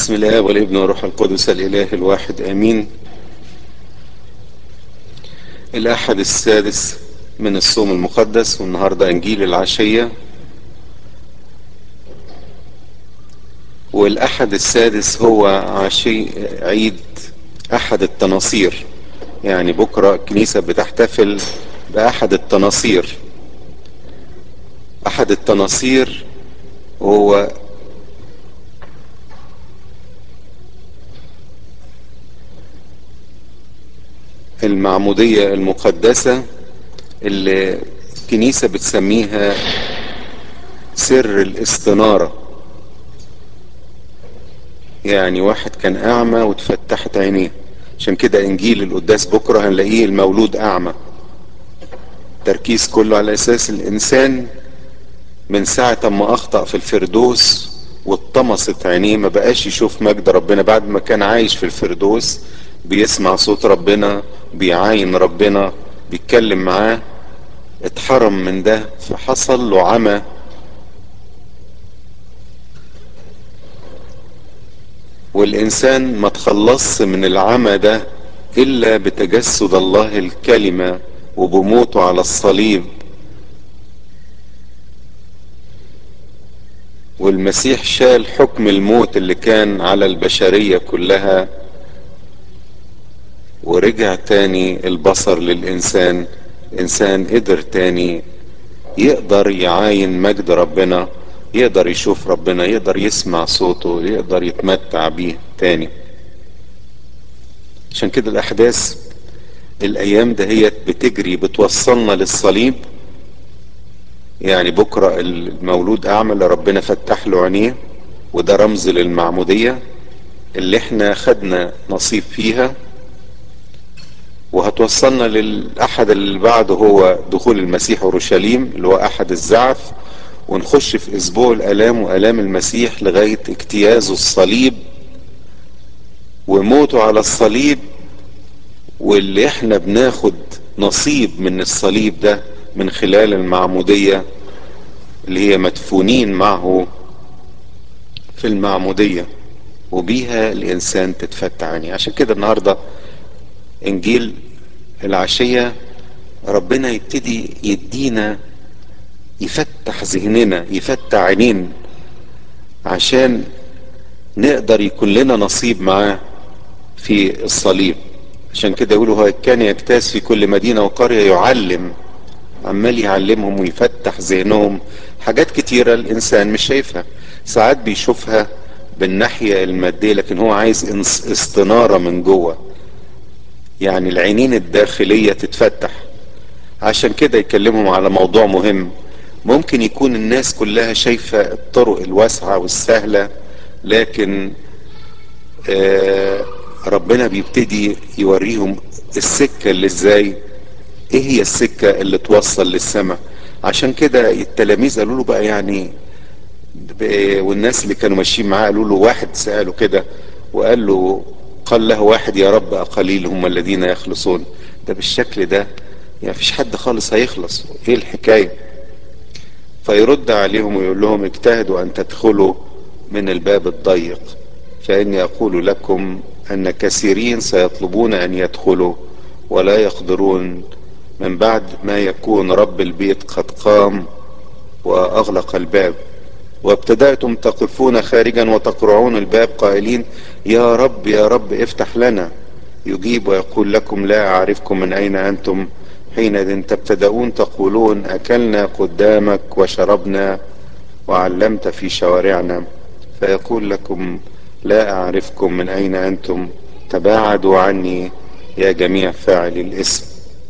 بسم الله والابن والروح القدس الاله الواحد امين الاحد السادس من الصوم المقدس والنهارده انجيل العشيه والاحد السادس هو عشي عيد احد التناصير يعني بكره الكنيسه بتحتفل باحد التناصير احد التناصير هو المعمودية المقدسة اللي الكنيسة بتسميها سر الاستنارة يعني واحد كان أعمى واتفتحت عينيه عشان كده إنجيل القداس بكرة هنلاقيه المولود أعمى تركيز كله على أساس الإنسان من ساعة ما أخطأ في الفردوس واتطمست عينيه ما بقاش يشوف مجد ربنا بعد ما كان عايش في الفردوس بيسمع صوت ربنا بيعاين ربنا بيتكلم معاه اتحرم من ده فحصل له عمى والانسان ما تخلصش من العمى ده الا بتجسد الله الكلمة وبموته على الصليب والمسيح شال حكم الموت اللي كان على البشرية كلها ورجع تاني البصر للإنسان إنسان قدر تاني يقدر يعاين مجد ربنا يقدر يشوف ربنا يقدر يسمع صوته يقدر يتمتع بيه تاني عشان كده الأحداث الأيام دهيت بتجري بتوصلنا للصليب يعني بكرة المولود أعمى اللي ربنا فتح له عينيه وده رمز للمعمودية اللي احنا خدنا نصيب فيها وهتوصلنا للأحد اللي بعده هو دخول المسيح أورشليم اللي هو أحد الزعف ونخش في أسبوع الآلام وآلام المسيح لغاية اجتيازه الصليب وموته على الصليب واللي احنا بناخد نصيب من الصليب ده من خلال المعمودية اللي هي مدفونين معه في المعمودية وبيها الإنسان تتفتح عينيه عشان كده النهارده انجيل العشية ربنا يبتدي يدينا يفتح ذهننا يفتح عينين عشان نقدر يكون لنا نصيب معاه في الصليب عشان كده يقولوا هو كان يجتاز في كل مدينة وقرية يعلم عمال يعلمهم ويفتح ذهنهم حاجات كتيرة الإنسان مش شايفها ساعات بيشوفها بالناحية المادية لكن هو عايز استنارة من جوه يعني العينين الداخلية تتفتح عشان كده يكلمهم على موضوع مهم ممكن يكون الناس كلها شايفة الطرق الواسعة والسهلة لكن آه ربنا بيبتدي يوريهم السكة اللي ازاي ايه هي السكة اللي توصل للسماء عشان كده التلاميذ قالوا له بقى يعني والناس اللي كانوا ماشيين معاه قالوا له واحد سأله كده وقال له قال له واحد يا رب أقليل هم الذين يخلصون ده بالشكل ده يعني فيش حد خالص هيخلص ايه الحكاية فيرد عليهم ويقول لهم اجتهدوا ان تدخلوا من الباب الضيق فاني اقول لكم ان كثيرين سيطلبون ان يدخلوا ولا يقدرون من بعد ما يكون رب البيت قد قام واغلق الباب وابتدأتم تقفون خارجا وتقرعون الباب قائلين يا رب يا رب افتح لنا يجيب ويقول لكم لا أعرفكم من أين أنتم حينئذ تبتدؤون تقولون أكلنا قدامك وشربنا وعلمت في شوارعنا فيقول لكم لا أعرفكم من أين أنتم تباعدوا عني يا جميع فاعلي الاسم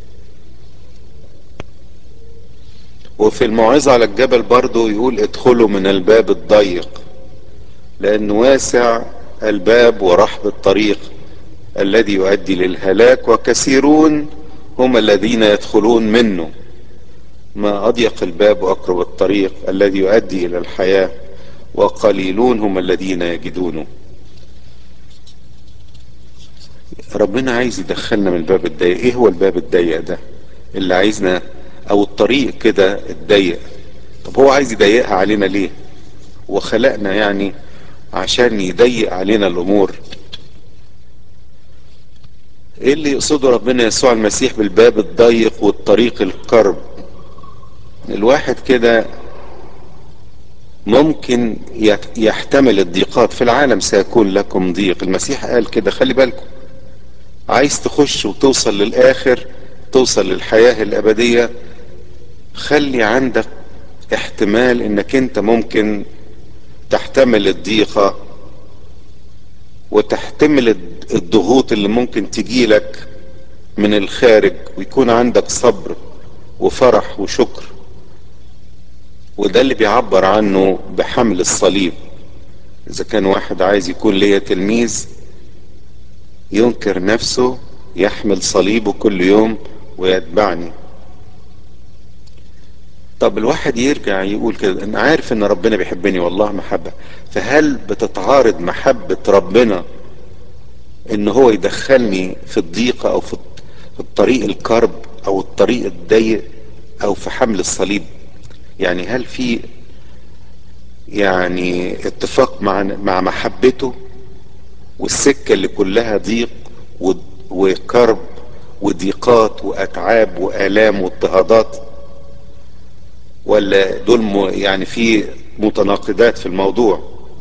وفي الموعظة على الجبل برضو يقول ادخلوا من الباب الضيق لأن واسع الباب ورحب الطريق الذي يؤدي للهلاك وكثيرون هم الذين يدخلون منه ما أضيق الباب وأقرب الطريق الذي يؤدي إلى الحياة وقليلون هم الذين يجدونه ربنا عايز يدخلنا من الباب الضيق ايه هو الباب الضيق ده اللي عايزنا او الطريق كده الضيق طب هو عايز يضيقها علينا ليه وخلقنا يعني عشان يضيق علينا الامور ايه اللي يقصده ربنا يسوع المسيح بالباب الضيق والطريق القرب الواحد كده ممكن يحتمل الضيقات في العالم سيكون لكم ضيق المسيح قال كده خلي بالكم عايز تخش وتوصل للاخر توصل للحياة الابدية خلي عندك احتمال انك انت ممكن تحتمل الضيقة وتحتمل الضغوط اللي ممكن تجيلك من الخارج ويكون عندك صبر وفرح وشكر وده اللي بيعبر عنه بحمل الصليب اذا كان واحد عايز يكون ليا تلميذ ينكر نفسه يحمل صليبه كل يوم ويتبعني طب الواحد يرجع يقول كده انا عارف ان ربنا بيحبني والله محبة فهل بتتعارض محبة ربنا ان هو يدخلني في الضيقة او في الطريق الكرب او الطريق الضيق او في حمل الصليب يعني هل في يعني اتفاق مع مع محبته والسكة اللي كلها ضيق وكرب وضيقات واتعاب والام واضطهادات ولا دول يعني في متناقضات في الموضوع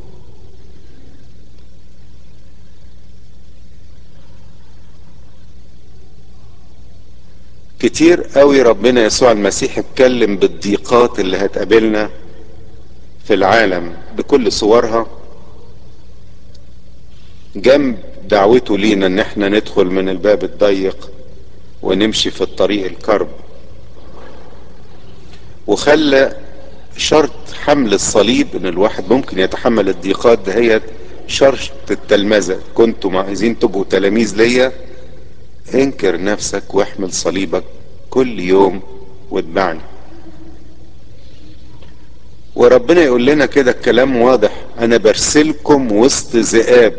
كتير قوي ربنا يسوع المسيح اتكلم بالضيقات اللي هتقابلنا في العالم بكل صورها جنب دعوته لينا ان احنا ندخل من الباب الضيق ونمشي في الطريق الكرب وخلى شرط حمل الصليب ان الواحد ممكن يتحمل الضيقات دهيت شرط التلمذة كنتم عايزين تبقوا تلاميذ ليا انكر نفسك واحمل صليبك كل يوم واتبعني وربنا يقول لنا كده الكلام واضح انا برسلكم وسط ذئاب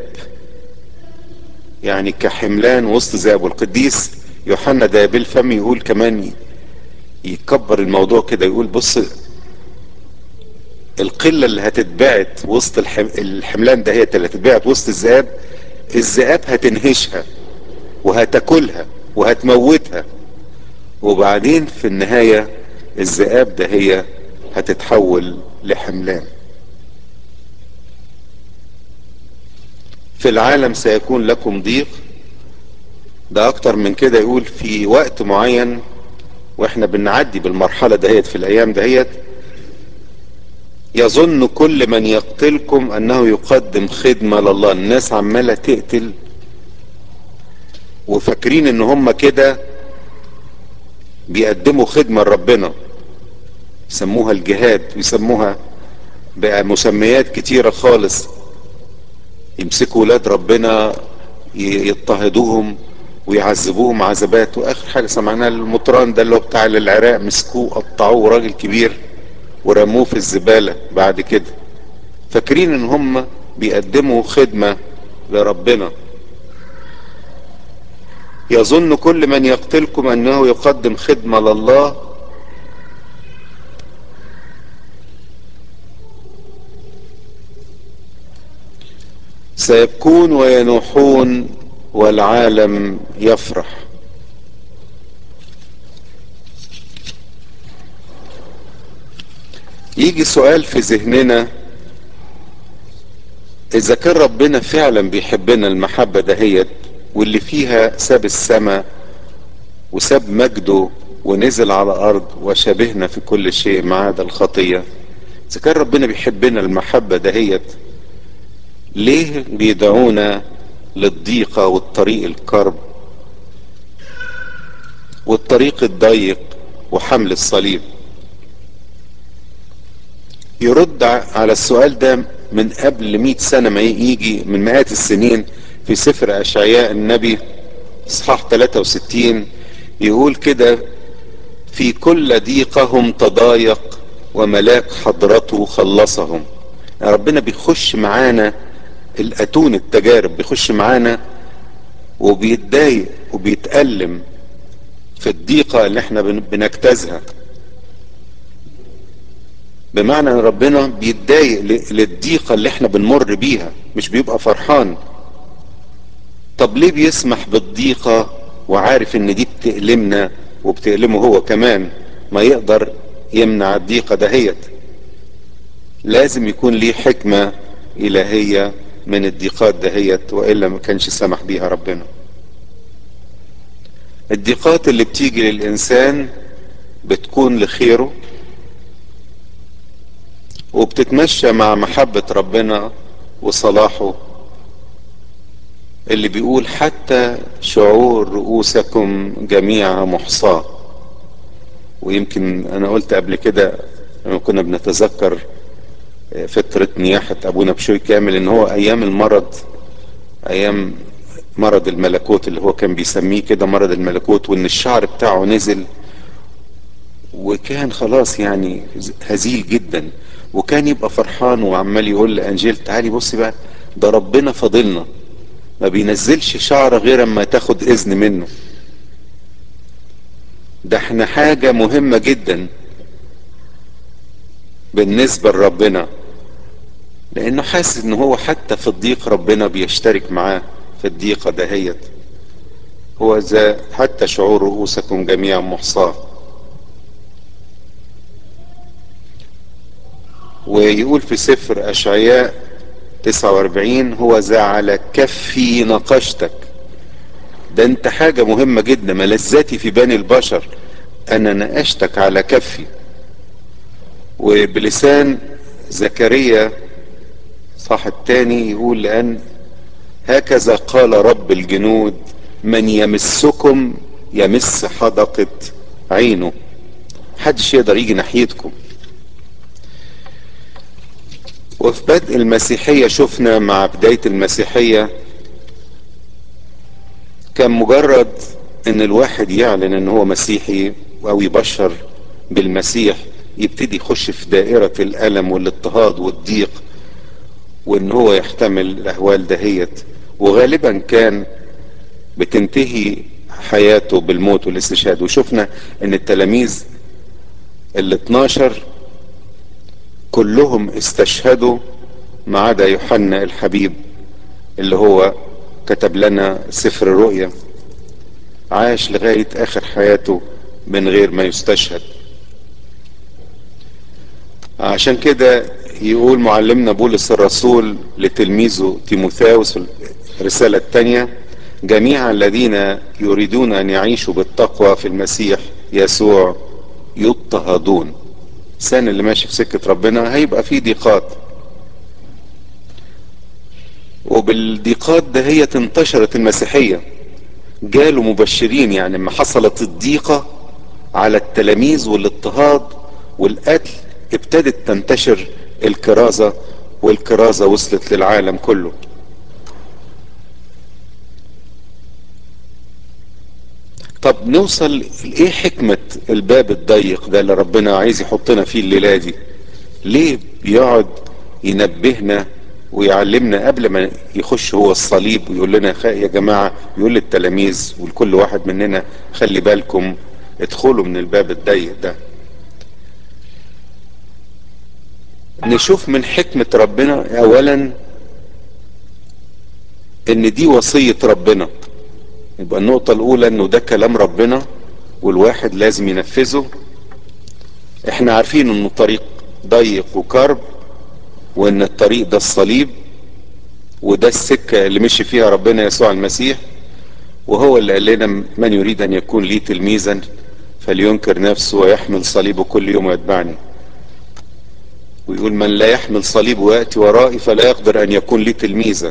يعني كحملان وسط ذئاب والقديس يوحنا ده بالفم يقول كمان يكبر الموضوع كده يقول بص القلة اللي هتتبعت وسط الحم... الحملان ده هي اللي هتتبعت وسط الذئاب الذئاب هتنهشها وهتاكلها وهتموتها وبعدين في النهاية الذئاب ده هي هتتحول لحملان في العالم سيكون لكم ضيق ده اكتر من كده يقول في وقت معين واحنا بنعدي بالمرحلة دهيت في الايام دهيت يظن كل من يقتلكم انه يقدم خدمة لله الناس عمالة تقتل وفاكرين ان هم كده بيقدموا خدمة لربنا يسموها الجهاد ويسموها بقى مسميات كتيرة خالص يمسكوا ولاد ربنا يضطهدوهم ويعذبوهم عذابات واخر حاجة سمعناها المطران ده اللي هو بتاع العراق مسكوه قطعوه راجل كبير ورموه في الزبالة بعد كده فاكرين ان هم بيقدموا خدمة لربنا يظن كل من يقتلكم انه يقدم خدمة لله سيبكون وينوحون والعالم يفرح يجي سؤال في ذهننا اذا كان ربنا فعلا بيحبنا المحبة دهيت واللي فيها ساب السماء وساب مجده ونزل على الارض وشبهنا في كل شيء ما عدا الخطية اذا كان ربنا بيحبنا المحبة دهيت ليه بيدعونا للضيقة والطريق الكرب والطريق الضيق وحمل الصليب يرد على السؤال ده من قبل مئة سنة ما يجي من مئات السنين في سفر أشعياء النبي اصحاح 63 يقول كده في كل ضيقهم تضايق وملاك حضرته خلصهم ربنا بيخش معانا الاتون التجارب بيخش معانا وبيتضايق وبيتألم في الضيقة اللي احنا بنجتازها بمعنى ان ربنا بيتضايق للضيقة اللي احنا بنمر بيها مش بيبقى فرحان طب ليه بيسمح بالضيقة وعارف ان دي بتألمنا وبتألمه هو كمان ما يقدر يمنع الضيقة دهيت لازم يكون ليه حكمة إلهية من الضيقات دهيت وإلا ما كانش سمح بيها ربنا الضيقات اللي بتيجي للإنسان بتكون لخيره وبتتمشى مع محبة ربنا وصلاحه اللي بيقول حتى شعور رؤوسكم جميعا محصاة ويمكن انا قلت قبل كده لما كنا بنتذكر فترة نياحة ابونا بشوي كامل ان هو ايام المرض ايام مرض الملكوت اللي هو كان بيسميه كده مرض الملكوت وان الشعر بتاعه نزل وكان خلاص يعني هزيل جدا وكان يبقى فرحان وعمال يقول لانجيل تعالي بصي بقى ده ربنا فاضلنا ما بينزلش شعر غير اما تاخد اذن منه ده احنا حاجة مهمة جدا بالنسبة لربنا لانه حاسس ان هو حتى في الضيق ربنا بيشترك معاه في الضيقة دهيت هو ذا حتى شعور رؤوسكم جميعا محصاه ويقول في سفر اشعياء 49 هو ذا على كفي نقشتك ده انت حاجة مهمة جدا ملذاتي في بني البشر انا نقشتك على كفي وبلسان زكريا صح التاني يقول لان هكذا قال رب الجنود من يمسكم يمس حدقة عينه محدش يقدر يجي ناحيتكم وفي بدء المسيحية شفنا مع بداية المسيحية كان مجرد ان الواحد يعلن ان هو مسيحي او يبشر بالمسيح يبتدي يخش في دائرة الألم والاضطهاد والضيق وان هو يحتمل الاهوال دهيت وغالبا كان بتنتهي حياته بالموت والاستشهاد وشفنا ان التلاميذ ال 12 كلهم استشهدوا ما عدا يوحنا الحبيب اللي هو كتب لنا سفر الرؤيا عاش لغاية اخر حياته من غير ما يستشهد عشان كده يقول معلمنا بولس الرسول لتلميذه تيموثاوس الرسالة الثانية جميع الذين يريدون ان يعيشوا بالتقوى في المسيح يسوع يضطهدون الانسان اللي ماشي في سكة ربنا هيبقى فيه ضيقات وبالضيقات ده هي انتشرت المسيحية جالوا مبشرين يعني لما حصلت الضيقة على التلاميذ والاضطهاد والقتل ابتدت تنتشر الكرازة والكرازة وصلت للعالم كله طب نوصل لايه حكمة الباب الضيق ده اللي ربنا عايز يحطنا فيه الليلة دي ليه بيقعد ينبهنا ويعلمنا قبل ما يخش هو الصليب ويقول لنا يا جماعة يقول للتلاميذ ولكل واحد مننا خلي بالكم ادخلوا من الباب الضيق ده نشوف من حكمة ربنا اولا ان دي وصية ربنا يبقى النقطة الاولى انه ده كلام ربنا والواحد لازم ينفذه احنا عارفين انه طريق ضيق وكرب وان الطريق ده الصليب وده السكة اللي مشي فيها ربنا يسوع المسيح وهو اللي قال لنا من يريد ان يكون لي تلميذا فلينكر نفسه ويحمل صليبه كل يوم ويتبعني ويقول من لا يحمل صليبه ويأتي ورائي فلا يقدر ان يكون لي تلميذا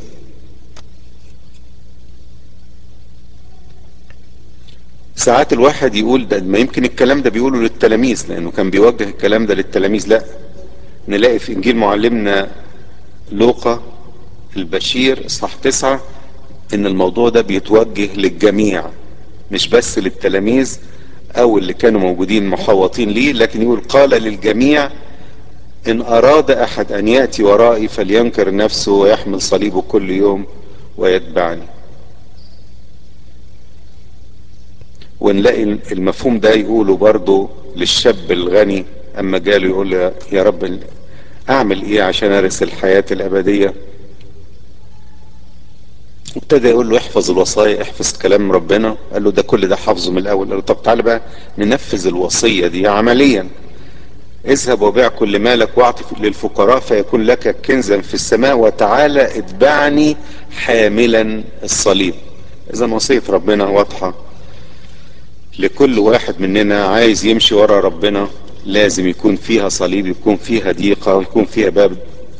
ساعات الواحد يقول ده ما يمكن الكلام ده بيقوله للتلاميذ لانه كان بيوجه الكلام ده للتلاميذ لا نلاقي في انجيل معلمنا لوقا البشير اصحاح تسعة ان الموضوع ده بيتوجه للجميع مش بس للتلاميذ او اللي كانوا موجودين محوطين ليه لكن يقول قال للجميع ان اراد احد ان يأتي ورائي فلينكر نفسه ويحمل صليبه كل يوم ويتبعني ونلاقي المفهوم ده يقوله برضه للشاب الغني اما جاله يقول له يا رب اعمل ايه عشان ارث الحياة الابدية ابتدى يقول له احفظ الوصايا احفظ كلام ربنا قال له ده كل ده حافظه من الاول قال له طب تعالى بقى ننفذ الوصية دي عمليا اذهب وبيع كل مالك واعطي للفقراء فيكون لك كنزا في السماء وتعالى اتبعني حاملا الصليب اذا وصية ربنا واضحة لكل واحد مننا عايز يمشي ورا ربنا لازم يكون فيها صليب يكون فيها ضيقة ويكون فيها باب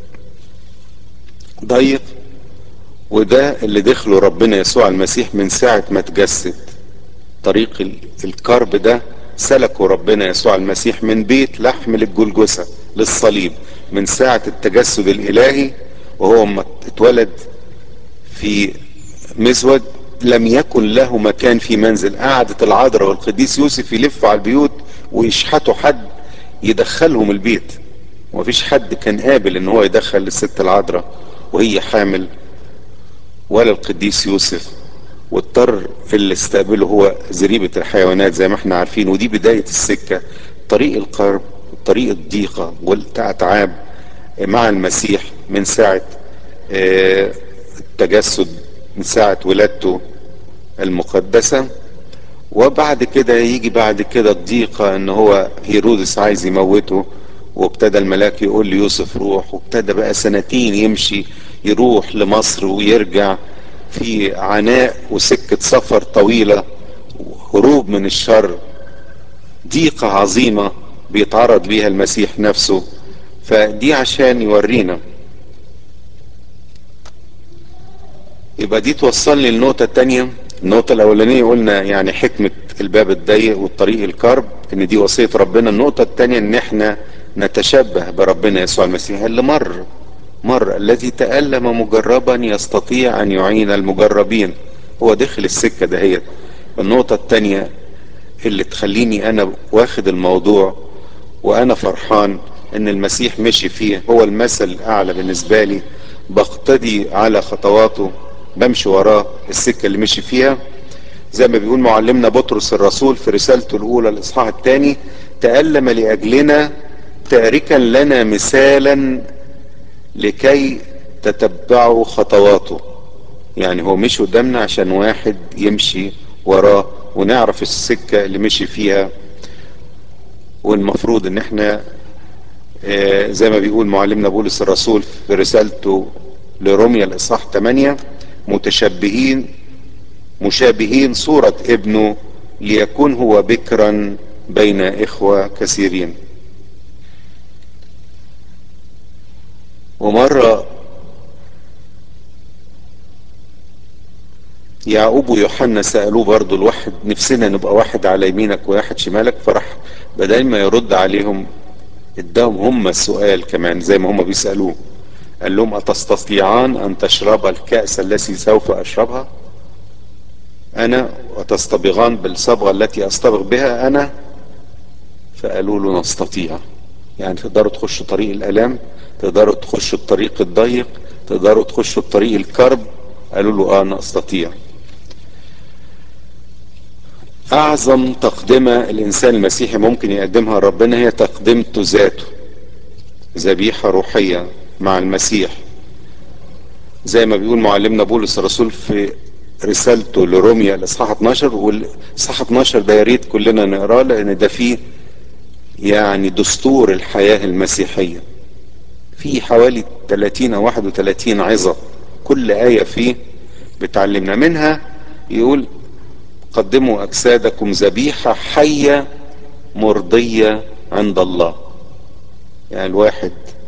ضيق وده اللي دخله ربنا يسوع المسيح من ساعة ما تجسد طريق الكرب ده سلكه ربنا يسوع المسيح من بيت لحم للجلجسة للصليب من ساعة التجسد الإلهي وهو ما اتولد في مزود لم يكن له مكان في منزل قعدت العذراء والقديس يوسف يلفوا على البيوت ويشحتوا حد يدخلهم البيت ومفيش حد كان قابل ان هو يدخل الست العذراء وهي حامل ولا القديس يوسف واضطر اللي استقبله هو زريبة الحيوانات زي ما احنا عارفين ودي بداية السكة طريق القرب طريق الضيقة والتعب مع المسيح من ساعة اه التجسد من ساعة ولادته المقدسة وبعد كده يجي بعد كده الضيقة ان هو هيرودس عايز يموته وابتدى الملاك يقول ليوسف روح وابتدى بقى سنتين يمشي يروح لمصر ويرجع في عناء وسكة سفر طويلة هروب من الشر ضيقة عظيمة بيتعرض ليها المسيح نفسه فدي عشان يورينا يبقى دي توصلني للنقطة التانية النقطة الأولانية قلنا يعني حكمة الباب الضيق والطريق الكرب إن دي وصية ربنا النقطة التانية إن إحنا نتشبه بربنا يسوع المسيح اللي مر مر الذي تألم مجربا يستطيع أن يعين المجربين هو دخل السكة دهيت النقطة التانية اللي تخليني أنا واخد الموضوع وأنا فرحان إن المسيح مشي فيه هو المثل الأعلى بالنسبة لي بقتدي على خطواته بمشي وراه السكة اللي مشي فيها زي ما بيقول معلمنا بطرس الرسول في رسالته الأولى الإصحاح الثاني تألم لأجلنا تاركا لنا مثالا لكي تتبعوا خطواته يعني هو مش قدامنا عشان واحد يمشي وراه ونعرف السكة اللي مشي فيها والمفروض ان احنا آه زي ما بيقول معلمنا بولس الرسول في رسالته لروميا الاصحاح 8 متشبهين مشابهين صورة ابنه ليكون هو بكرا بين اخوة كثيرين ومرة يعقوب ويوحنا سألوه برضو الواحد نفسنا نبقى واحد على يمينك وواحد شمالك فراح بدل ما يرد عليهم اداهم هم السؤال كمان زي ما هم بيسألوه قال لهم أتستطيعان أن تشرب الكأس التي سوف أشربها أنا وتصطبغان بالصبغة التي أصطبغ بها أنا فقالوا له نستطيع يعني تقدروا تخشوا طريق الآلام تقدروا تخشوا الطريق الضيق تقدروا تخشوا الطريق الكرب قالوا له اه انا استطيع اعظم تقدمة الانسان المسيحي ممكن يقدمها لربنا هي تقدمته ذاته ذبيحة روحية مع المسيح زي ما بيقول معلمنا بولس الرسول في رسالته لروميا الاصحاح 12 والاصحاح 12 ده يا ريت كلنا نقراه لان ده فيه يعني دستور الحياة المسيحية في حوالي 30 او 31 عظة كل آية فيه بتعلمنا منها يقول قدموا أجسادكم ذبيحة حية مرضية عند الله يعني الواحد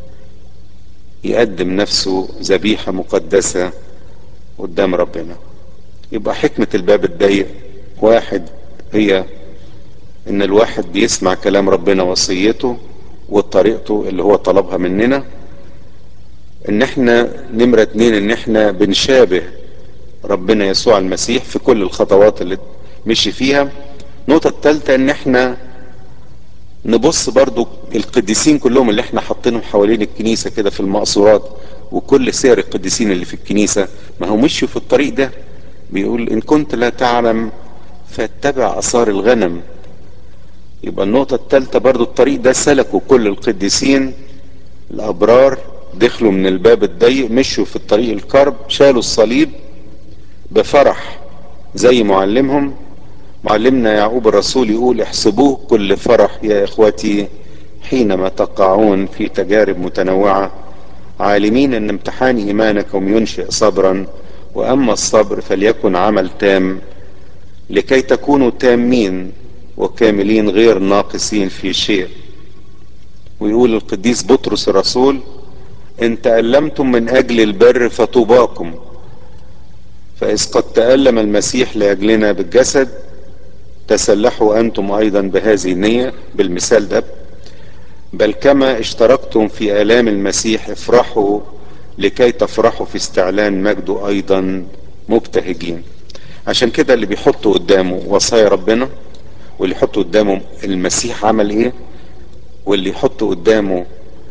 يقدم نفسه ذبيحة مقدسة قدام ربنا يبقى حكمة الباب الضيق واحد هي ان الواحد بيسمع كلام ربنا وصيته وطريقته اللي هو طلبها مننا ان احنا نمرة اتنين ان احنا بنشابه ربنا يسوع المسيح في كل الخطوات اللي مشي فيها النقطة الثالثة ان احنا نبص برضو القديسين كلهم اللي احنا حاطينهم حوالين الكنيسة كده في المقصورات وكل سير القديسين اللي في الكنيسة ما هم مشوا في الطريق ده بيقول ان كنت لا تعلم فاتبع اثار الغنم يبقى النقطة الثالثة برضو الطريق ده سلكوا كل القديسين الأبرار دخلوا من الباب الضيق مشوا في الطريق الكرب شالوا الصليب بفرح زي معلمهم معلمنا يعقوب الرسول يقول احسبوه كل فرح يا اخوتي حينما تقعون في تجارب متنوعة عالمين ان امتحان ايمانكم ينشئ صبرا واما الصبر فليكن عمل تام لكي تكونوا تامين وكاملين غير ناقصين في شيء ويقول القديس بطرس الرسول ان تألمتم من اجل البر فطوباكم فاذ قد تألم المسيح لاجلنا بالجسد تسلحوا انتم ايضا بهذه النية بالمثال ده بل كما اشتركتم في الام المسيح افرحوا لكي تفرحوا في استعلان مجده ايضا مبتهجين عشان كده اللي بيحطوا قدامه وصايا ربنا واللي يحطوا قدامه المسيح عمل ايه واللي يحطوا قدامه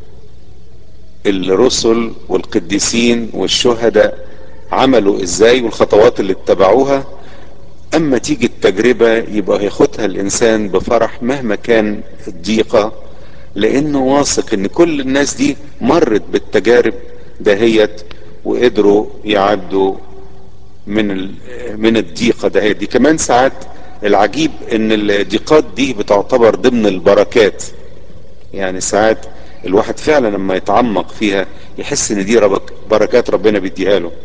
الرسل والقديسين والشهداء عملوا ازاي والخطوات اللي اتبعوها اما تيجي التجربة يبقى هياخدها الانسان بفرح مهما كان الضيقة لانه واثق ان كل الناس دي مرت بالتجارب دهيت وقدروا يعدوا من من الضيقة دهيت دي كمان ساعات العجيب ان الضيقات دي بتعتبر ضمن البركات يعني ساعات الواحد فعلا لما يتعمق فيها يحس ان دي بركات ربنا بيديها له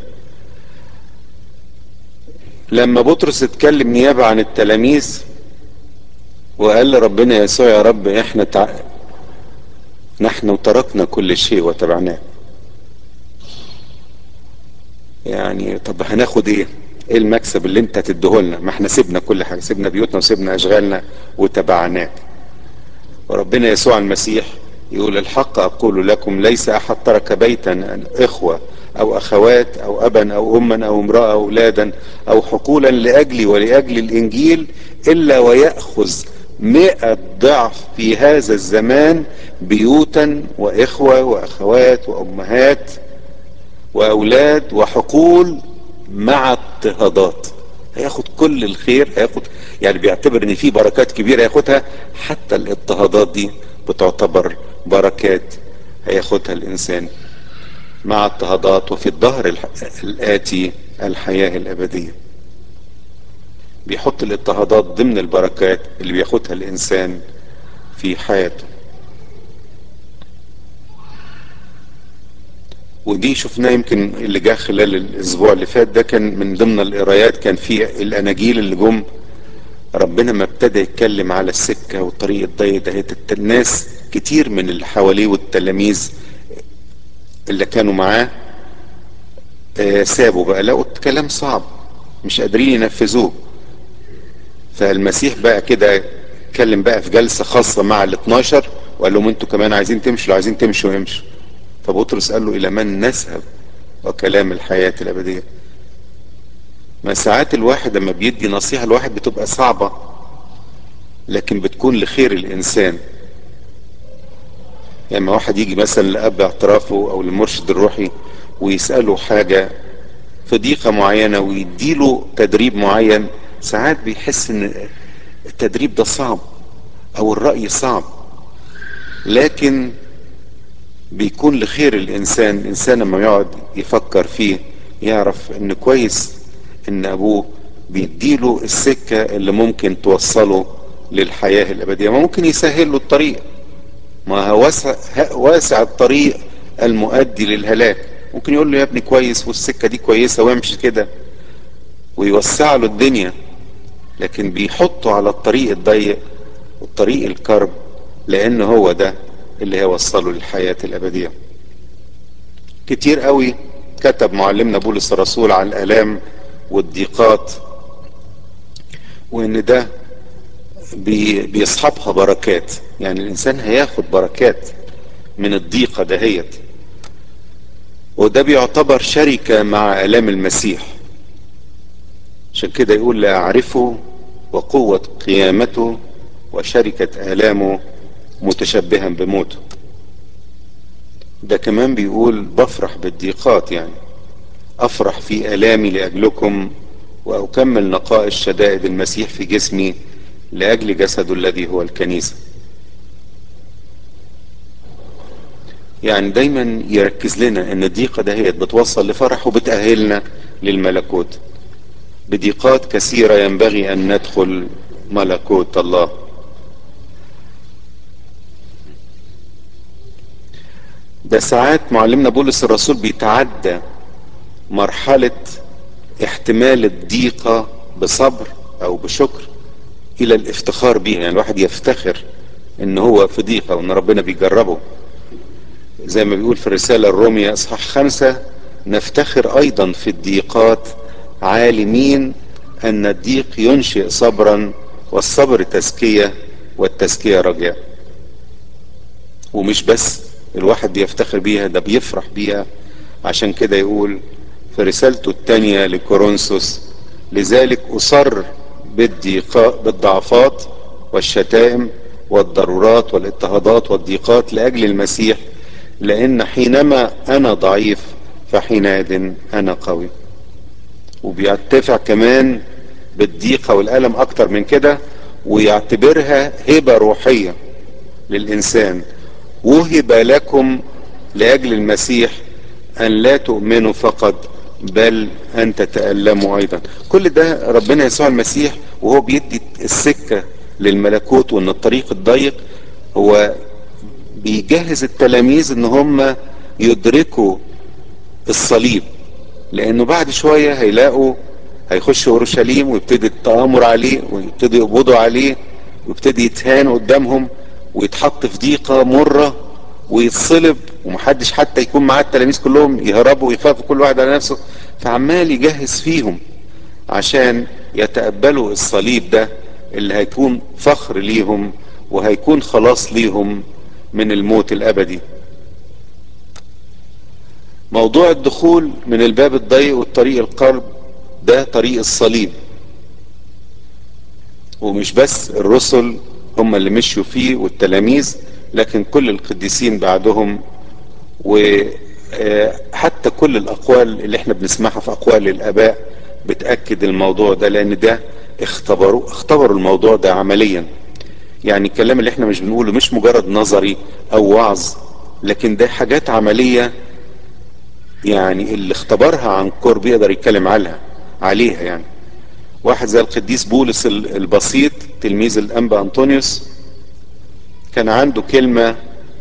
لما بطرس اتكلم نيابة عن التلاميذ وقال لربنا يسوع يا رب احنا تع... نحن تركنا كل شيء وتبعناه يعني طب هناخد ايه ايه المكسب اللي انت هتديهولنا ما احنا سيبنا كل حاجة سيبنا بيوتنا وسيبنا اشغالنا وتبعناك وربنا يسوع المسيح يقول الحق اقول لكم ليس احد ترك بيتا اخوة او اخوات او ابا او اما او امرأة او اولادا او حقولا لاجلي ولاجل الانجيل الا ويأخذ مئة ضعف في هذا الزمان بيوتا واخوة واخوات وامهات واولاد وحقول مع اضطهادات هياخد كل الخير هياخد يعني بيعتبر ان في بركات كبيرة هياخدها حتى الاضطهادات دي بتعتبر بركات هياخدها الانسان مع اضطهادات وفي الظهر الآتي الحياة الأبدية بيحط الاضطهادات ضمن البركات اللي بياخدها الإنسان في حياته ودي شفناه يمكن اللي جه خلال الأسبوع اللي فات ده كان من ضمن القرايات كان في الأناجيل اللي جم ربنا ما ابتدى يتكلم على السكة والطريق الضيق ده الناس كتير من اللي حواليه والتلاميذ اللي كانوا معاه آه سابوا بقى لقوا الكلام صعب مش قادرين ينفذوه فالمسيح بقى كده اتكلم بقى في جلسة خاصة مع ال 12 وقال لهم انتوا كمان عايزين تمشوا لو عايزين تمشوا امشوا فبطرس قال له الى من نذهب وكلام الحياة الابدية ما ساعات الواحد لما بيدي نصيحة الواحد بتبقى صعبة لكن بتكون لخير الانسان لما يعني واحد يجي مثلا لأب اعترافه او للمرشد الروحي ويسأله حاجة في ضيقة معينة ويديله تدريب معين ساعات بيحس ان التدريب ده صعب او الرأي صعب لكن بيكون لخير الانسان الانسان لما يقعد يفكر فيه يعرف ان كويس ان ابوه بيديله السكة اللي ممكن توصله للحياة الابدية ما ممكن يسهل له الطريق ما هو واسع, واسع الطريق المؤدي للهلاك ممكن يقول له يا ابني كويس والسكة دي كويسة وامشي كده ويوسع له الدنيا لكن بيحطه على الطريق الضيق والطريق الكرب لان هو ده اللي هيوصله للحياة الابدية كتير قوي كتب معلمنا بولس الرسول عن الالام والضيقات وان ده بي بيصحبها بركات يعني الانسان هياخد بركات من الضيقة دهيت وده بيعتبر شركة مع الام المسيح عشان كده يقول لا اعرفه وقوة قيامته وشركة الامه متشبها بموته ده كمان بيقول بفرح بالضيقات يعني افرح في الامي لاجلكم واكمل نقاء الشدائد المسيح في جسمي لأجل جسده الذي هو الكنيسة يعني دايما يركز لنا ان الضيقة دهيت بتوصل لفرح وبتأهلنا للملكوت بضيقات كثيرة ينبغي ان ندخل ملكوت الله ده ساعات معلمنا بولس الرسول بيتعدى مرحلة احتمال الضيقة بصبر او بشكر الى الافتخار بيها يعني الواحد يفتخر ان هو في ضيقة وان ربنا بيجربه زي ما بيقول في الرسالة الرومية اصحاح خمسة نفتخر ايضا في الضيقات عالمين ان الضيق ينشئ صبرا والصبر تزكية والتزكية رجاء ومش بس الواحد بيفتخر بيها ده بيفرح بيها عشان كده يقول في رسالته الثانية لكورنثوس لذلك أصر بالضيقاء بالضعفات والشتائم والضرورات والاضطهادات والضيقات لأجل المسيح لأن حينما أنا ضعيف فحينئذ أنا قوي وبيرتفع كمان بالضيقة والألم أكتر من كده ويعتبرها هبة روحية للإنسان وهب لكم لأجل المسيح أن لا تؤمنوا فقط بل أن تتألموا أيضا كل ده ربنا يسوع المسيح وهو بيدي السكة للملكوت وأن الطريق الضيق هو بيجهز التلاميذ ان هم يدركوا الصليب لانه بعد شوية هيلاقوا هيخشوا اورشليم ويبتدي التآمر عليه ويبتدي يقبضوا عليه ويبتدي يتهان قدامهم ويتحط في ضيقة مرة ويتصلب ومحدش حتى يكون معاه التلاميذ كلهم يهربوا ويخافوا كل واحد على نفسه فعمال يجهز فيهم عشان يتقبلوا الصليب ده اللي هيكون فخر ليهم وهيكون خلاص ليهم من الموت الابدي موضوع الدخول من الباب الضيق والطريق القرب ده طريق الصليب ومش بس الرسل هم اللي مشوا فيه والتلاميذ لكن كل القديسين بعدهم وحتى كل الاقوال اللي احنا بنسمعها في اقوال الاباء بتاكد الموضوع ده لان ده اختبروا اختبروا الموضوع ده عمليا يعني الكلام اللي احنا مش بنقوله مش مجرد نظري او وعظ لكن ده حاجات عملية يعني اللي اختبرها عن قرب يقدر يتكلم عنها عليها يعني واحد زي القديس بولس البسيط تلميذ الانبا انطونيوس كان عنده كلمة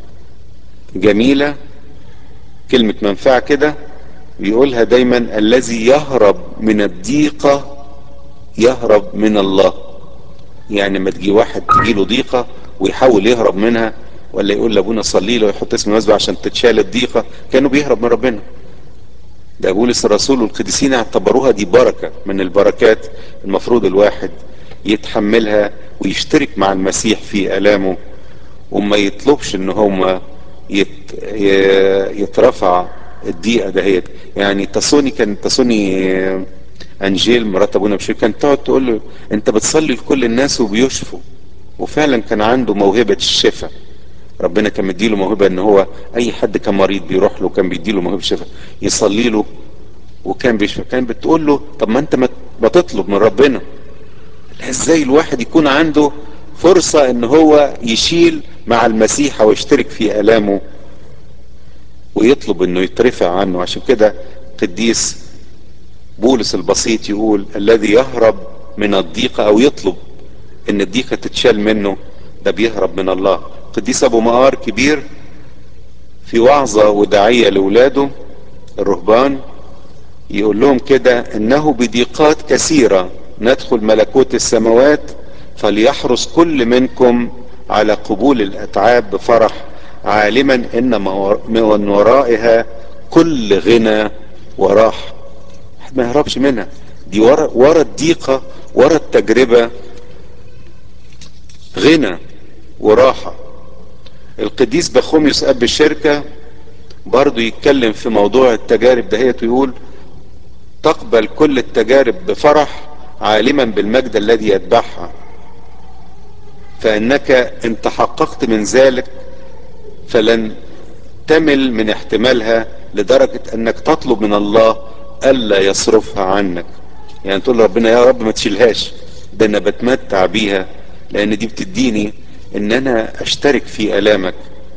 جميلة كلمة منفعة كده بيقولها دايما الذي يهرب من الضيقة يهرب من الله يعني لما تجي واحد تجي له ضيقة ويحاول يهرب منها ولا يقول لابونا صلي له ويحط اسم المسبح عشان تتشال الضيقة كانوا بيهرب من ربنا ده بولس الرسول والقديسين اعتبروها دي بركة من البركات المفروض الواحد يتحملها ويشترك مع المسيح في آلامه وما يطلبش ان هم يت... يترفع الضيقة دهيت يعني تاسوني كان تاسوني انجيل مرات ابونا بشير كانت تقعد تقول له انت بتصلي لكل الناس وبيشفوا وفعلا كان عنده موهبة الشفاء ربنا كان مديله موهبة ان هو اي حد كان مريض بيروح له كان بيديله موهبة الشفاء يصلي له وكان بيشفى كان بتقول له طب ما انت ما تطلب من ربنا ازاي الواحد يكون عنده فرصة ان هو يشيل مع المسيح ويشترك في الامه ويطلب انه يترفع عنه عشان كده قديس بولس البسيط يقول الذي يهرب من الضيقة او يطلب ان الضيقة تتشال منه ده بيهرب من الله قديس ابو مقار كبير في وعظة وداعية لاولاده الرهبان يقول لهم كده انه بضيقات كثيرة ندخل ملكوت السماوات فليحرص كل منكم على قبول الاتعاب بفرح عالما ان من ورائها كل غنى وراحه ما يهربش منها دي ورا ورا الضيقة ورا التجربة غنى وراحة القديس بخوميوس اب الشركة برضو يتكلم في موضوع التجارب دهيت ويقول تقبل كل التجارب بفرح عالما بالمجد الذي يتبعها فانك ان تحققت من ذلك فلن تمل من احتمالها لدرجة انك تطلب من الله الا يصرفها عنك يعني تقول ربنا يا رب ما تشيلهاش ده انا بتمتع بيها لان دي بتديني ان انا اشترك في الامك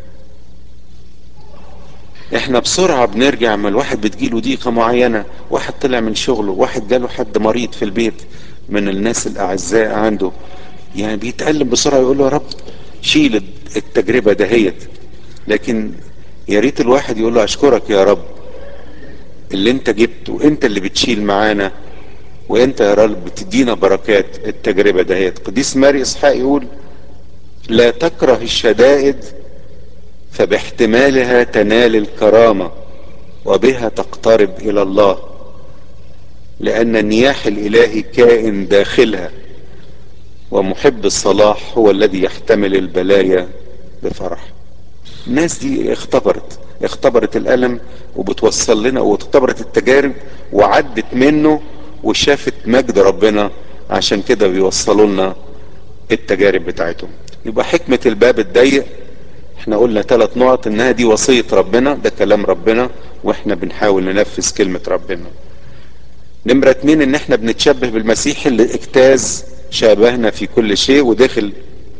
احنا بسرعة بنرجع ما الواحد بتجيله ضيقة معينة واحد طلع من شغله واحد جاله حد مريض في البيت من الناس الاعزاء عنده يعني بيتألم بسرعة يقول له يا رب شيل التجربة دهيت لكن يا ريت الواحد يقول له اشكرك يا رب اللي انت جبته انت اللي بتشيل معانا وانت يا رب بتدينا بركات التجربة دهيت قديس ماري اسحاق يقول لا تكره الشدائد فباحتمالها تنال الكرامة وبها تقترب الى الله لان النياح الالهي كائن داخلها ومحب الصلاح هو الذي يحتمل البلايا بفرح الناس دي اختبرت اختبرت الالم وبتوصل لنا واختبرت التجارب وعدت منه وشافت مجد ربنا عشان كده بيوصلوا لنا التجارب بتاعتهم يبقى حكمة الباب الضيق احنا قلنا ثلاث نقط انها دي وصية ربنا ده كلام ربنا واحنا بنحاول ننفذ كلمة ربنا نمرة اتنين ان احنا بنتشبه بالمسيح اللي اجتاز شابهنا في كل شيء ودخل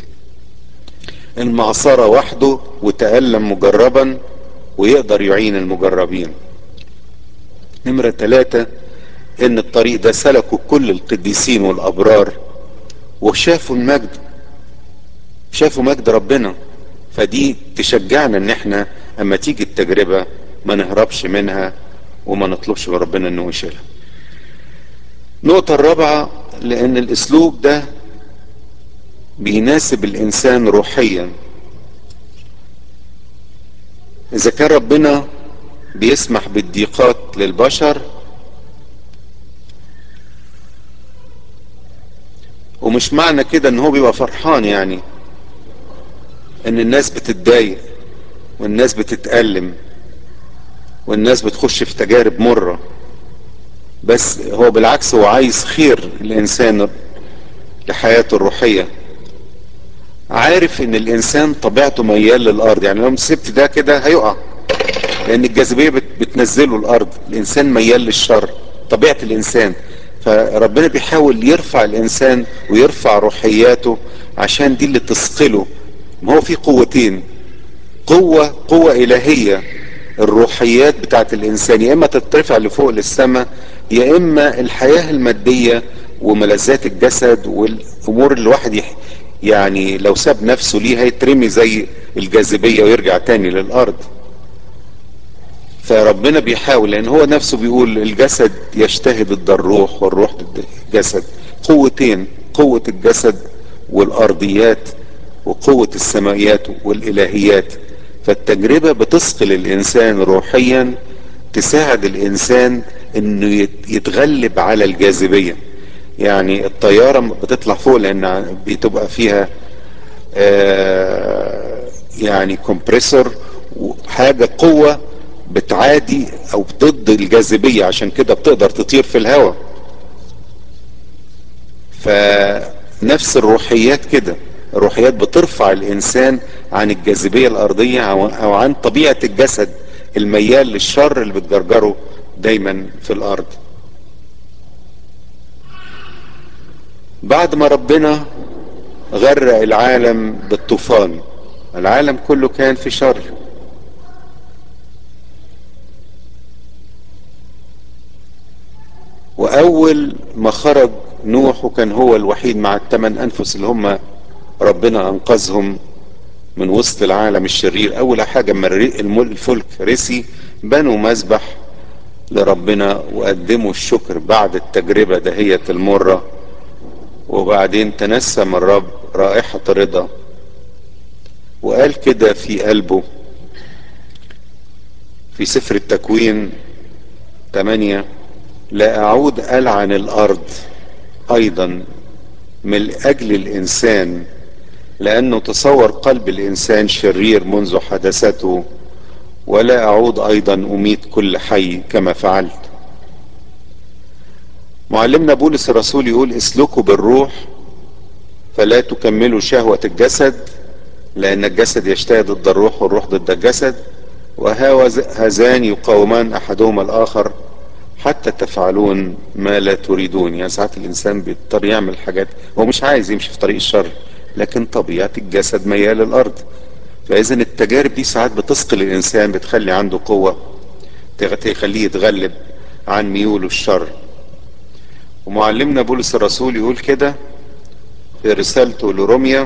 المعصرة وحده وتألم مجربا ويقدر يعين المجربين نمرة ثلاثة ان الطريق ده سلكوا كل القديسين والابرار وشافوا المجد شافوا مجد ربنا فدي تشجعنا ان احنا اما تيجي التجربة ما نهربش منها وما نطلبش من ربنا انه يشيلها النقطة الرابعة لان الاسلوب ده بيناسب الانسان روحيا اذا كان ربنا بيسمح بالضيقات للبشر ومش معنى كده ان هو بيبقى فرحان يعني ان الناس بتتضايق والناس بتتألم والناس بتخش في تجارب مرة بس هو بالعكس هو عايز خير الانسان لحياته الروحية عارف ان الانسان طبيعته ميال للارض يعني لو سبت ده كده هيقع لان الجاذبية بتنزله الارض الانسان ميال للشر طبيعة الانسان فربنا بيحاول يرفع الانسان ويرفع روحياته عشان دي اللي تثقله ما هو في قوتين قوة قوة الهية الروحيات بتاعت الانسان يا اما تترفع لفوق للسماء يا اما الحياة المادية وملذات الجسد والامور اللي الواحد يح يعني لو ساب نفسه ليها يترمي زي الجاذبية ويرجع تاني للارض فربنا بيحاول لان هو نفسه بيقول الجسد يجتهد ضد الروح والروح ضد الجسد قوتين قوة الجسد والارضيات وقوة السماويات والالهيات فالتجربة بتثقل الانسان روحيا تساعد الانسان انه يتغلب على الجاذبية يعني الطيارة بتطلع فوق لان بتبقى فيها آه يعني كومبريسور وحاجة قوة بتعادي او ضد الجاذبية عشان كده بتقدر تطير في الهواء فنفس الروحيات كده الروحيات بترفع الانسان عن الجاذبية الارضية او عن طبيعة الجسد الميال للشر اللي بتجرجره دايما في الارض بعد ما ربنا غرق العالم بالطوفان العالم كله كان في شر واول ما خرج نوح وكان هو الوحيد مع الثمان انفس اللي هم ربنا انقذهم من وسط العالم الشرير اول حاجة اما الفلك رسي بنوا مذبح لربنا وقدموا الشكر بعد التجربة دهية المرة وبعدين تنسم الرب رائحة رضا وقال كده في قلبه في سفر التكوين 8 لا اعود العن الارض ايضا من اجل الانسان لانه تصور قلب الانسان شرير منذ حدثته ولا اعود ايضا اميت كل حي كما فعلت معلمنا بولس الرسول يقول اسلكوا بالروح فلا تكملوا شهوة الجسد لان الجسد يجتهد ضد الروح والروح ضد الجسد وهذان يقاومان احدهما الاخر حتى تفعلون ما لا تريدون يعني ساعات الانسان بيضطر يعمل حاجات هو مش عايز يمشي في طريق الشر لكن طبيعة الجسد ميال للأرض فإذا التجارب دي ساعات بتثقل الإنسان بتخلي عنده قوة تخليه يتغلب عن ميوله الشر ومعلمنا بولس الرسول يقول كده في رسالته لروميا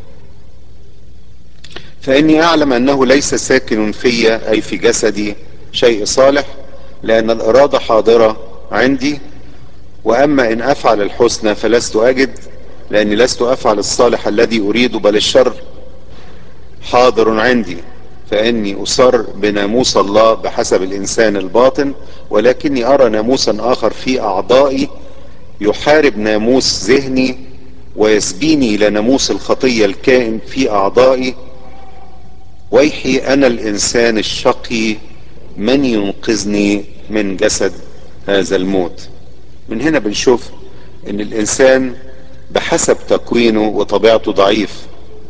فإني أعلم أنه ليس ساكن في أي في جسدي شيء صالح لأن الإرادة حاضرة عندي وأما إن أفعل الحسنى فلست أجد لأني لست أفعل الصالح الذي أريده بل الشر حاضر عندي فإني أصر بناموس الله بحسب الإنسان الباطن ولكني أرى ناموسا آخر في أعضائي يحارب ناموس ذهني ويسبيني إلى ناموس الخطية الكائن في أعضائي ويحي أنا الإنسان الشقي من ينقذني من جسد هذا الموت من هنا بنشوف ان الانسان بحسب تكوينه وطبيعته ضعيف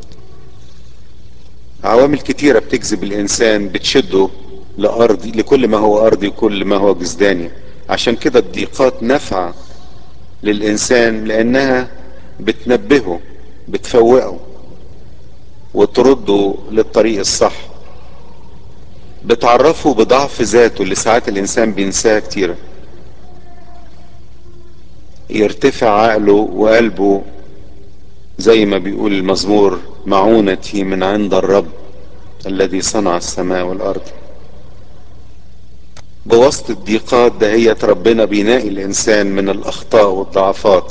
عوامل كتيرة بتجذب الانسان بتشده لارض لكل ما هو ارضي وكل ما هو جسداني عشان كده الضيقات نافعة للانسان لانها بتنبهه بتفوقه وترده للطريق الصح بتعرفه بضعف ذاته اللي ساعات الانسان بينساها كتيرة يرتفع عقله وقلبه زي ما بيقول المزمور معونتي من عند الرب الذي صنع السماء والارض بوسط الضيقات دهية ربنا بيناقي الانسان من الاخطاء والضعفات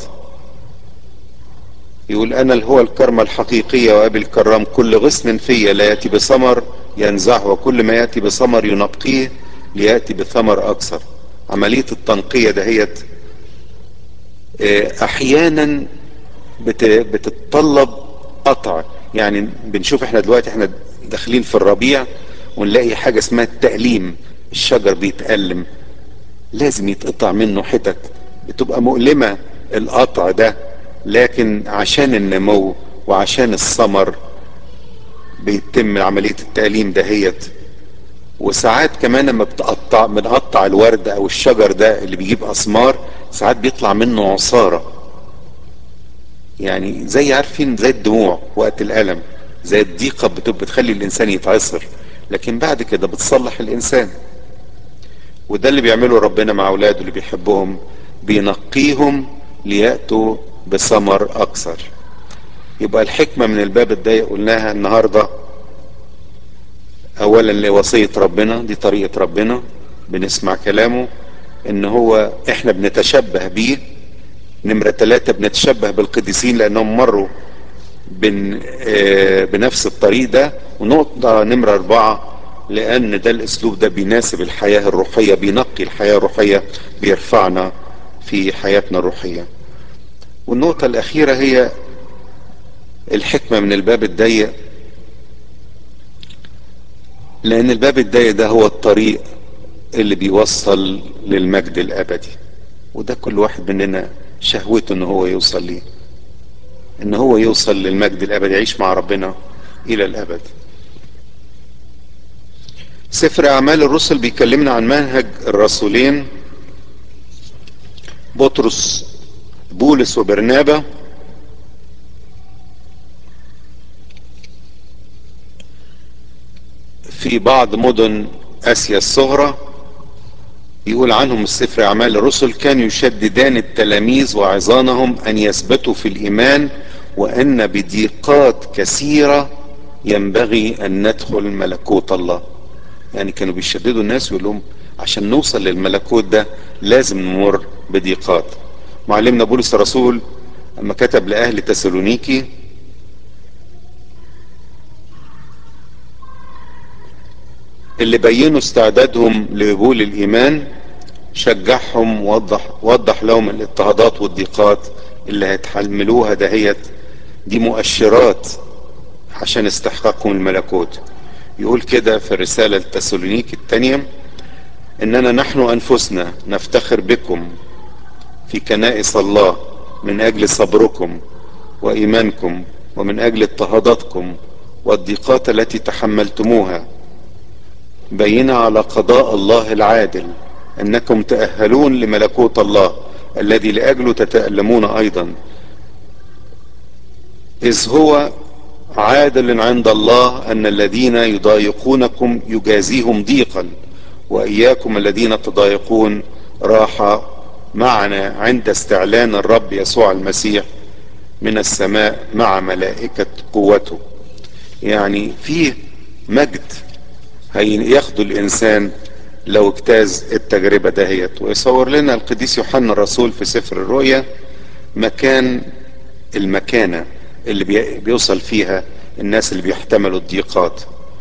يقول انا اللي هو الكرمة الحقيقية وابي الكرام كل غصن فيا لا ياتي بثمر ينزعه وكل ما ياتي بثمر ينقيه لياتي بثمر اكثر عملية التنقية دهيت احيانا بتتطلب قطع يعني بنشوف احنا دلوقتي احنا داخلين في الربيع ونلاقي حاجة اسمها التأليم الشجر بيتألم لازم يتقطع منه حتت بتبقى مؤلمة القطع ده لكن عشان النمو وعشان الثمر بيتم عملية التأليم دهيت وساعات كمان لما بتقطع بنقطع الورد او الشجر ده اللي بيجيب اسمار ساعات بيطلع منه عصارة يعني زي عارفين زي الدموع وقت الألم زي الضيقة بتخلي الإنسان يتعصر لكن بعد كده بتصلح الإنسان وده اللي بيعمله ربنا مع أولاده اللي بيحبهم بينقيهم ليأتوا بثمر أكثر يبقى الحكمة من الباب الضيق قلناها النهاردة أولا لوصية ربنا دي طريقة ربنا بنسمع كلامه ان هو احنا بنتشبه بيه نمرة ثلاثة بنتشبه بالقديسين لانهم مروا بن اه بنفس الطريق ده ونقطة نمرة اربعة لان ده الاسلوب ده بيناسب الحياة الروحية بينقي الحياة الروحية بيرفعنا في حياتنا الروحية والنقطة الاخيرة هي الحكمة من الباب الضيق لان الباب الضيق ده هو الطريق اللي بيوصل للمجد الابدي وده كل واحد مننا شهوته ان هو يوصل ليه ان هو يوصل للمجد الابدي يعيش مع ربنا الى الابد سفر اعمال الرسل بيكلمنا عن منهج الرسولين بطرس بولس وبرنابا في بعض مدن اسيا الصغرى يقول عنهم السفر اعمال الرسل كانوا يشددان التلاميذ وعظانهم ان يثبتوا في الايمان وان بضيقات كثيره ينبغي ان ندخل ملكوت الله يعني كانوا بيشددوا الناس ويقول لهم عشان نوصل للملكوت ده لازم نمر بضيقات معلمنا بولس الرسول لما كتب لاهل تسالونيكي اللي بينوا استعدادهم لقبول الايمان شجعهم ووضح وضح لهم الاضطهادات والضيقات اللي هيتحملوها دهيت دي مؤشرات عشان استحقاقهم الملكوت يقول كده في الرسالة التسالونيك الثانية اننا نحن انفسنا نفتخر بكم في كنائس الله من اجل صبركم وايمانكم ومن اجل اضطهاداتكم والضيقات التي تحملتموها بينة على قضاء الله العادل انكم تأهلون لملكوت الله الذي لاجله تتألمون ايضا إذ هو عادل عند الله أن الذين يضايقونكم يجازيهم ضيقا وإياكم الذين تضايقون راحة معنا عند استعلان الرب يسوع المسيح من السماء مع ملائكة قوته يعني فيه مجد هياخده الإنسان لو اجتاز التجربة دهيت ويصور لنا القديس يوحنا الرسول في سفر الرؤيا مكان المكانة اللي بيوصل فيها الناس اللي بيحتملوا الضيقات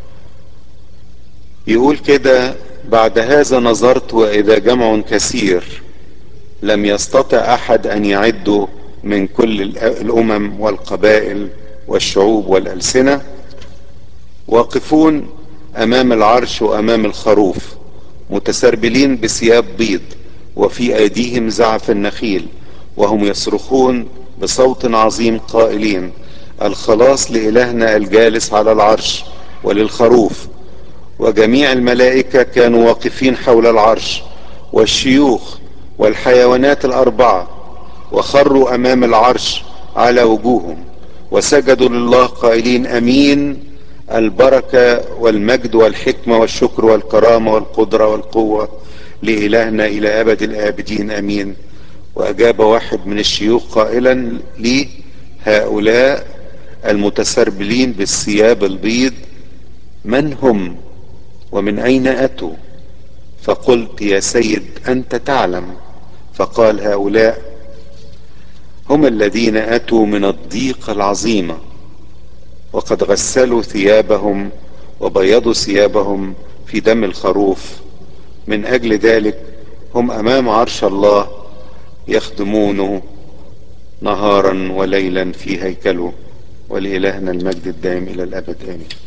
يقول كده بعد هذا نظرت واذا جمع كثير لم يستطع احد ان يعده من كل الامم والقبائل والشعوب والالسنه واقفون امام العرش وامام الخروف متسربلين بثياب بيض وفي ايديهم زعف النخيل وهم يصرخون بصوت عظيم قائلين الخلاص لإلهنا الجالس على العرش وللخروف وجميع الملائكة كانوا واقفين حول العرش والشيوخ والحيوانات الأربعة وخروا أمام العرش على وجوههم وسجدوا لله قائلين أمين البركة والمجد والحكمة والشكر والكرامة والقدرة والقوة لإلهنا إلى أبد الآبدين أمين وأجاب واحد من الشيوخ قائلا لي هؤلاء المتسربلين بالثياب البيض من هم ومن أين أتوا فقلت يا سيد أنت تعلم فقال هؤلاء هم الذين أتوا من الضيقة العظيمة وقد غسلوا ثيابهم وبيضوا ثيابهم في دم الخروف من أجل ذلك هم أمام عرش الله يخدمونه نهارا وليلا في هيكله ولإلهنا المجد الدائم إلى الأبد آمين